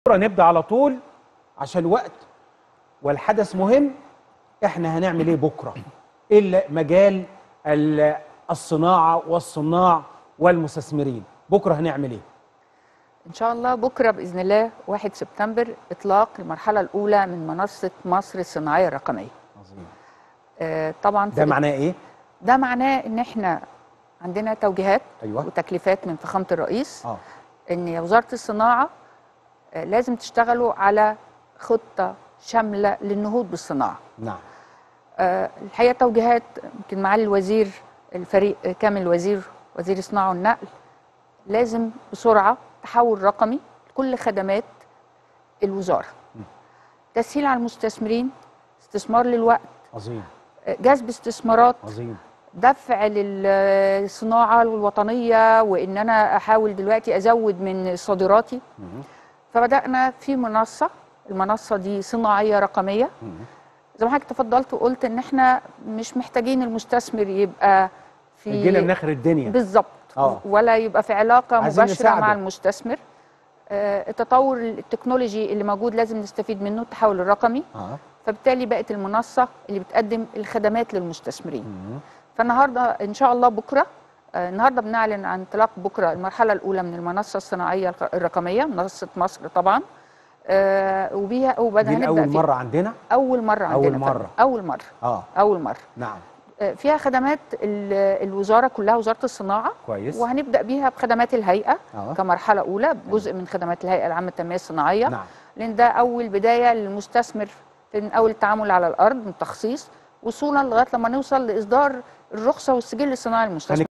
نبدا على طول عشان الوقت والحدث مهم احنا هنعمل ايه بكره الا مجال ال- الصناعه والصناع والمستثمرين بكره هنعمل ايه ان شاء الله بكره باذن الله 1 سبتمبر اطلاق المرحله الاولى من منصه مصر الصناعيه الرقميه عظيم آه، طبعا ده في- معناه ايه ده معناه ان احنا عندنا توجيهات ايوه وتكليفات من فخامه الرئيس اه ان وزاره الصناعه آه، لازم تشتغلوا على خطه شامله للنهوض بالصناعه نعم آه، الحقيقه توجيهات يمكن معالي الوزير الفريق آه، كامل وزير وزير الصناعه والنقل لازم بسرعه تحول رقمي لكل خدمات الوزاره تسهيل على المستثمرين استثمار للوقت عظيم آه، جذب استثمارات عظيم دفع للصناعه الوطنيه وان انا احاول دلوقتي ازود من صادراتي مم. فبدانا في منصه المنصه دي صناعيه رقميه مم. زي ما حضرتك تفضلت وقلت ان احنا مش محتاجين المستثمر يبقى في جينا من اخر الدنيا بالظبط آه. ولا يبقى في علاقه عايزين مباشره مع نساعده. المستثمر آه، التطور التكنولوجي اللي موجود لازم نستفيد منه التحول الرقمي اه فبالتالي بقت المنصه اللي بتقدم الخدمات للمستثمرين مم. فالنهارده ان شاء الله بكره آه، النهارده بنعلن عن انطلاق بكره المرحله الاولى من المنصه الصناعيه الق- الرقميه منصه مصر طبعا آه، وبيها وبدا دي هنبدا اول فيها. مره عندنا اول مره أول عندنا مرة. فندم. اول مره اه اول مره نعم آه، فيها خدمات ال- الوزاره كلها وزاره الصناعه كويس وهنبدا بيها بخدمات الهيئه اه كمرحله اولى جزء من خدمات الهيئه العامه للتنميه الصناعيه نعم لان ده اول بدايه للمستثمر في من اول التعامل على الارض من تخصيص وصولا لغايه لما نوصل لاصدار الرخصه والسجل الصناعي للمستثمر